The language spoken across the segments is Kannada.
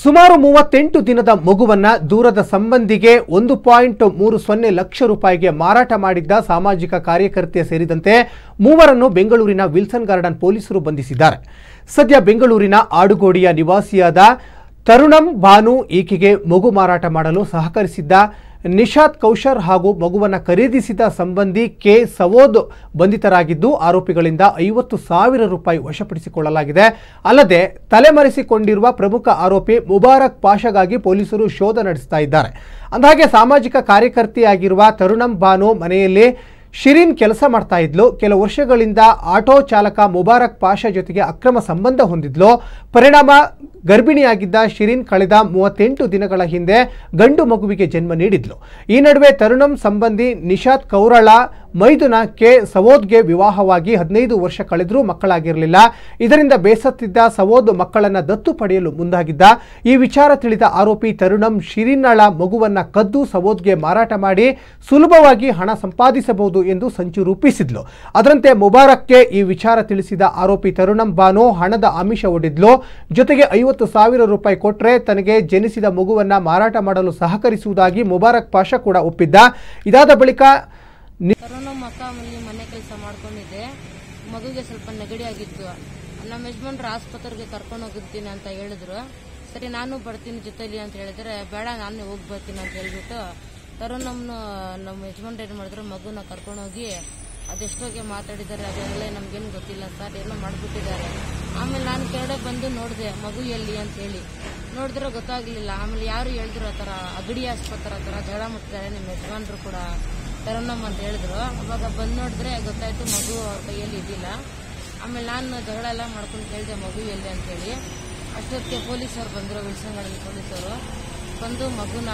ಸುಮಾರು ಮೂವತ್ತೆಂಟು ದಿನದ ಮಗುವನ್ನ ದೂರದ ಸಂಬಂಧಿಗೆ ಒಂದು ಪಾಯಿಂಟ್ ಮೂರು ಸೊನ್ನೆ ಲಕ್ಷ ರೂಪಾಯಿಗೆ ಮಾರಾಟ ಮಾಡಿದ್ದ ಸಾಮಾಜಿಕ ಕಾರ್ಯಕರ್ತೆ ಸೇರಿದಂತೆ ಮೂವರನ್ನು ಬೆಂಗಳೂರಿನ ವಿಲ್ಸನ್ ಗಾರ್ಡನ್ ಪೊಲೀಸರು ಬಂಧಿಸಿದ್ದಾರೆ ಸದ್ಯ ಬೆಂಗಳೂರಿನ ಆಡುಗೋಡಿಯ ನಿವಾಸಿಯಾದ ತರುಣಂ ಭಾನು ಈಕೆಗೆ ಮಗು ಮಾರಾಟ ಮಾಡಲು ಸಹಕರಿಸಿದ್ದ ನಿಶಾತ್ ಕೌಶರ್ ಹಾಗೂ ಮಗುವನ್ನು ಖರೀದಿಸಿದ ಸಂಬಂಧಿ ಕೆ ಸವೋದ್ ಬಂಧಿತರಾಗಿದ್ದು ಆರೋಪಿಗಳಿಂದ ಐವತ್ತು ಸಾವಿರ ರೂಪಾಯಿ ವಶಪಡಿಸಿಕೊಳ್ಳಲಾಗಿದೆ ಅಲ್ಲದೆ ತಲೆಮರೆಸಿಕೊಂಡಿರುವ ಪ್ರಮುಖ ಆರೋಪಿ ಮುಬಾರಕ್ ಪಾಷಗಾಗಿ ಪೊಲೀಸರು ಶೋಧ ನಡೆಸ್ತಾ ಇದ್ದಾರೆ ಅಂದಹಾಗೆ ಸಾಮಾಜಿಕ ಕಾರ್ಯಕರ್ತೆಯಾಗಿರುವ ತರುಣಂ ಬಾನು ಮನೆಯಲ್ಲಿ ಶಿರೀನ್ ಕೆಲಸ ಮಾಡ್ತಾ ಇದ್ಲು ಕೆಲ ವರ್ಷಗಳಿಂದ ಆಟೋ ಚಾಲಕ ಮುಬಾರಕ್ ಪಾಷಾ ಜೊತೆಗೆ ಅಕ್ರಮ ಸಂಬಂಧ ಹೊಂದಿದ್ಲು ಪರಿಣಾಮ ಗರ್ಭಿಣಿಯಾಗಿದ್ದ ಶಿರೀನ್ ಕಳೆದ ಮೂವತ್ತೆಂಟು ದಿನಗಳ ಹಿಂದೆ ಗಂಡು ಮಗುವಿಗೆ ಜನ್ಮ ನೀಡಿದ್ಲು ಈ ನಡುವೆ ತರುಣಂ ಸಂಬಂಧಿ ನಿಶಾತ್ ಕೌರಳ ಮೈದುನ ಕೆ ಸವೋದ್ಗೆ ವಿವಾಹವಾಗಿ ಹದಿನೈದು ವರ್ಷ ಕಳೆದರೂ ಮಕ್ಕಳಾಗಿರಲಿಲ್ಲ ಇದರಿಂದ ಬೇಸತ್ತಿದ್ದ ಸವೋದ್ ಮಕ್ಕಳನ್ನ ದತ್ತು ಪಡೆಯಲು ಮುಂದಾಗಿದ್ದ ಈ ವಿಚಾರ ತಿಳಿದ ಆರೋಪಿ ತರುಣಂ ಶಿರೀನಳ ಮಗುವನ್ನ ಕದ್ದು ಸವೋದ್ಗೆ ಮಾರಾಟ ಮಾಡಿ ಸುಲಭವಾಗಿ ಹಣ ಸಂಪಾದಿಸಬಹುದು ಎಂದು ಸಂಚು ರೂಪಿಸಿದ್ಲು ಅದರಂತೆ ಮುಬಾರಕ್ಗೆ ಈ ವಿಚಾರ ತಿಳಿಸಿದ ಆರೋಪಿ ತರುಣಂ ಬಾನು ಹಣದ ಆಮಿಷ ಒಡ್ಡಿದ್ಲು ಜೊತೆಗೆ ಐವತ್ತು ಸಾವಿರ ರೂಪಾಯಿ ಕೊಟ್ಟರೆ ತನಗೆ ಜನಿಸಿದ ಮಗುವನ್ನ ಮಾರಾಟ ಮಾಡಲು ಸಹಕರಿಸುವುದಾಗಿ ಮುಬಾರಕ್ ಪಾಷಾ ಕೂಡ ಒಪ್ಪಿದ್ದ ಇದಾದ ಬಳಿಕ ಕರೋನಾ ಮಕಾಮಲ್ಲಿ ಮನೆ ಕೆಲಸ ಮಾಡ್ಕೊಂಡಿದ್ದೆ ಮಗುಗೆ ಸ್ವಲ್ಪ ನೆಗಡಿ ಆಗಿತ್ತು ನಮ್ಮ ಯಜಮಾನ್ರು ಆಸ್ಪತ್ರೆಗೆ ಕರ್ಕೊಂಡು ಹೋಗಿರ್ತೀನಿ ಅಂತ ಹೇಳಿದ್ರು ಸರಿ ನಾನು ಬರ್ತೀನಿ ಜೊತೆಲಿ ಅಂತ ಹೇಳಿದ್ರೆ ಬೇಡ ನಾನೇ ಹೋಗಿ ಬರ್ತೀನಿ ಅಂತ ಹೇಳ್ಬಿಟ್ಟು ಕರೋನಮ್ನು ನಮ್ಮ ಯಜಮಾನ್ರು ಏನು ಮಾಡಿದ್ರು ಮಗುನ ಕರ್ಕೊಂಡೋಗಿ ಅದೆಷ್ಟೋಗೆ ಮಾತಾಡಿದ್ದಾರೆ ಅದೆಲ್ಲ ನಮ್ಗೇನು ಗೊತ್ತಿಲ್ಲ ಸರ್ ಏನೋ ಮಾಡ್ಬಿಟ್ಟಿದ್ದಾರೆ ಆಮೇಲೆ ನಾನು ಕೆಳಗಡೆ ಬಂದು ನೋಡಿದೆ ಮಗು ಎಲ್ಲಿ ಅಂತ ಹೇಳಿ ನೋಡಿದ್ರೆ ಗೊತ್ತಾಗ್ಲಿಲ್ಲ ಆಮೇಲೆ ಯಾರು ಹೇಳಿದ್ರು ಆ ಥರ ಅಗಡಿ ಆಸ್ಪತ್ರೆ ಆ ಥರ ಜಗಳ ಮುಟ್ಟಿದ್ದಾರೆ ನಿಮ್ಮ ಯಜಮಾನ್ರು ಕೂಡ ತರುಣಮ್ ಅಂತ ಹೇಳಿದ್ರು ಅವಾಗ ಬಂದು ನೋಡಿದ್ರೆ ಗೊತ್ತಾಯ್ತು ಮಗು ಅವ್ರ ಕೈಯಲ್ಲಿ ಇದ್ದಿಲ್ಲ ಆಮೇಲೆ ನಾನು ಜಗಳ ಎಲ್ಲ ಮಾಡ್ಕೊಂಡು ಕೇಳಿದೆ ಮಗು ಎಲ್ಲಿ ಅಂತೇಳಿ ಅಷ್ಟೊತ್ತಿಗೆ ಪೊಲೀಸರು ಬಂದರು ವಿಲ್ಸನ್ಗಳಲ್ಲಿ ಪೊಲೀಸರು ಬಂದು ಮಗುನ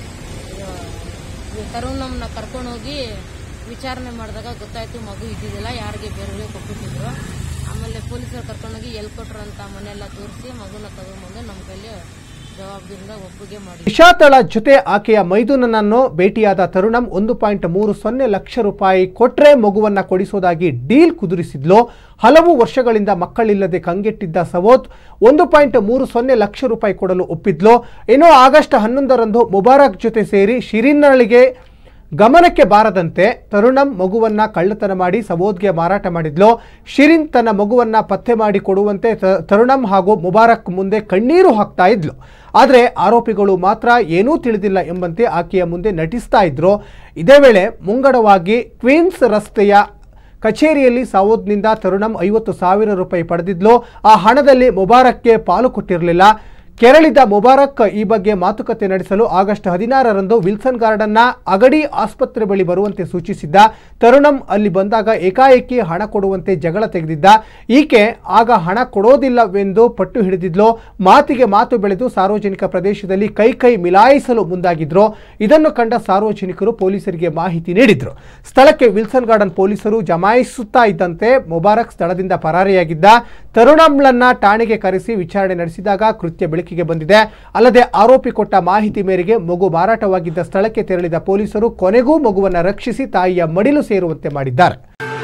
ತರುಣಮ್ನ ಕರ್ಕೊಂಡೋಗಿ ವಿಚಾರಣೆ ಮಾಡಿದಾಗ ಗೊತ್ತಾಯ್ತು ಮಗು ಇದ್ದಿದ್ದಿಲ್ಲ ಯಾರಿಗೆ ಬೇರೆಯವ್ರಿಗೆ ಕೊಟ್ಬಿಟ್ಟಿದ್ರು ಆಮೇಲೆ ಪೊಲೀಸರು ಕರ್ಕೊಂಡೋಗಿ ಎಲ್ಲಿ ಕೊಟ್ರು ಅಂತ ಮನೆಯೆಲ್ಲ ತೋರಿಸಿ ಮಗುನ ತಗೊಂಡ್ಬಂದು ನಮ್ಮ ಕೈಲಿ ಜವಾಬ್ದಾರಿಯಿಂದ ಒಪ್ಪಿಗೆ ಮಾಡಿ ನಿಶಾತಳ ಜೊತೆ ಆಕೆಯ ಮೈದುನನನ್ನು ಭೇಟಿಯಾದ ತರುಣಂ ಒಂದು ಪಾಯಿಂಟ್ ಮೂರು ಸೊನ್ನೆ ಲಕ್ಷ ರೂಪಾಯಿ ಕೊಟ್ರೆ ಮಗುವನ್ನ ಕೊಡಿಸೋದಾಗಿ ಡೀಲ್ ಕುದುರಿಸಿದ್ಲು ಹಲವು ವರ್ಷಗಳಿಂದ ಮಕ್ಕಳಿಲ್ಲದೆ ಕಂಗೆಟ್ಟಿದ್ದ ಸವೋತ್ ಒಂದು ಪಾಯಿಂಟ್ ಮೂರು ಸೊನ್ನೆ ಲಕ್ಷ ರೂಪಾಯಿ ಕೊಡಲು ಒಪ್ಪಿದ್ಲು ಇನ್ನು ಆಗಸ್ಟ್ ಹನ್ನೊಂದರಂದು ಮುಬಾರಕ್ ಜೊತೆ ಸೇರಿ ಶಿರೀನ್ನಳಿಗೆ ಗಮನಕ್ಕೆ ಬಾರದಂತೆ ತರುಣಂ ಮಗುವನ್ನ ಕಳ್ಳತನ ಮಾಡಿ ಸವೋದ್ಗೆ ಮಾರಾಟ ಮಾಡಿದ್ಲು ಶಿರಿನ್ ತನ್ನ ಮಗುವನ್ನ ಪತ್ತೆ ಮಾಡಿ ಕೊಡುವಂತೆ ತ- ತರುಣಂ ಹಾಗೂ ಮುಬಾರಕ್ ಮುಂದೆ ಕಣ್ಣೀರು ಹಾಕ್ತಾ ಇದ್ಲು ಆದರೆ ಆರೋಪಿಗಳು ಮಾತ್ರ ಏನೂ ತಿಳಿದಿಲ್ಲ ಎಂಬಂತೆ ಆಕೆಯ ಮುಂದೆ ನಟಿಸ್ತಾ ಇದ್ರು ಇದೇ ವೇಳೆ ಮುಂಗಡವಾಗಿ ಕ್ವೀನ್ಸ್ ರಸ್ತೆಯ ಕಚೇರಿಯಲ್ಲಿ ಸಾವೋದ್ನಿಂದ ತರುಣಂ ಐವತ್ತು ಸಾವಿರ ರೂಪಾಯಿ ಪಡೆದಿದ್ಲು ಆ ಹಣದಲ್ಲಿ ಮುಬಾರಕ್ಗೆ ಪಾಲು ಕೊಟ್ಟಿರಲಿಲ್ಲ ಕೆರಳಿದ ಮುಬಾರಕ್ ಈ ಬಗ್ಗೆ ಮಾತುಕತೆ ನಡೆಸಲು ಆಗಸ್ಟ್ ಹದಿನಾರರಂದು ವಿಲ್ಸನ್ ಗಾರ್ಡನ್ನ ಅಗಡಿ ಆಸ್ಪತ್ರೆ ಬಳಿ ಬರುವಂತೆ ಸೂಚಿಸಿದ್ದ ತರುಣಂ ಅಲ್ಲಿ ಬಂದಾಗ ಏಕಾಏಕಿ ಹಣ ಕೊಡುವಂತೆ ಜಗಳ ತೆಗೆದಿದ್ದ ಈಕೆ ಆಗ ಹಣ ಕೊಡೋದಿಲ್ಲವೆಂದು ಪಟ್ಟು ಹಿಡಿದಿದ್ಲು ಮಾತಿಗೆ ಮಾತು ಬೆಳೆದು ಸಾರ್ವಜನಿಕ ಪ್ರದೇಶದಲ್ಲಿ ಕೈ ಕೈ ಮಿಲಾಯಿಸಲು ಮುಂದಾಗಿದ್ರು ಇದನ್ನು ಕಂಡ ಸಾರ್ವಜನಿಕರು ಪೊಲೀಸರಿಗೆ ಮಾಹಿತಿ ನೀಡಿದ್ರು ಸ್ಥಳಕ್ಕೆ ವಿಲ್ಸನ್ ಗಾರ್ಡನ್ ಪೊಲೀಸರು ಜಮಾಯಿಸುತ್ತಾ ಇದ್ದಂತೆ ಮುಬಾರಕ್ ಸ್ಥಳದಿಂದ ಪರಾರಿಯಾಗಿದ್ದ ತರುಣಂಳನ್ನ ಠಾಣೆಗೆ ಕರೆಸಿ ವಿಚಾರಣೆ ನಡೆಸಿದಾಗ ಕೃತ್ಯ ಬೆಳಕಿಗೆ ಬಂದಿದೆ ಅಲ್ಲದೆ ಆರೋಪಿ ಕೊಟ್ಟ ಮಾಹಿತಿ ಮೇರೆಗೆ ಮಗು ಮಾರಾಟವಾಗಿದ್ದ ಸ್ಥಳಕ್ಕೆ ತೆರಳಿದ ಪೊಲೀಸರು ಕೊನೆಗೂ ಮಗುವನ್ನು ರಕ್ಷಿಸಿ ತಾಯಿಯ ಮಡಿಲು ಸೇರುವಂತೆ ಮಾಡಿದ್ದಾರೆ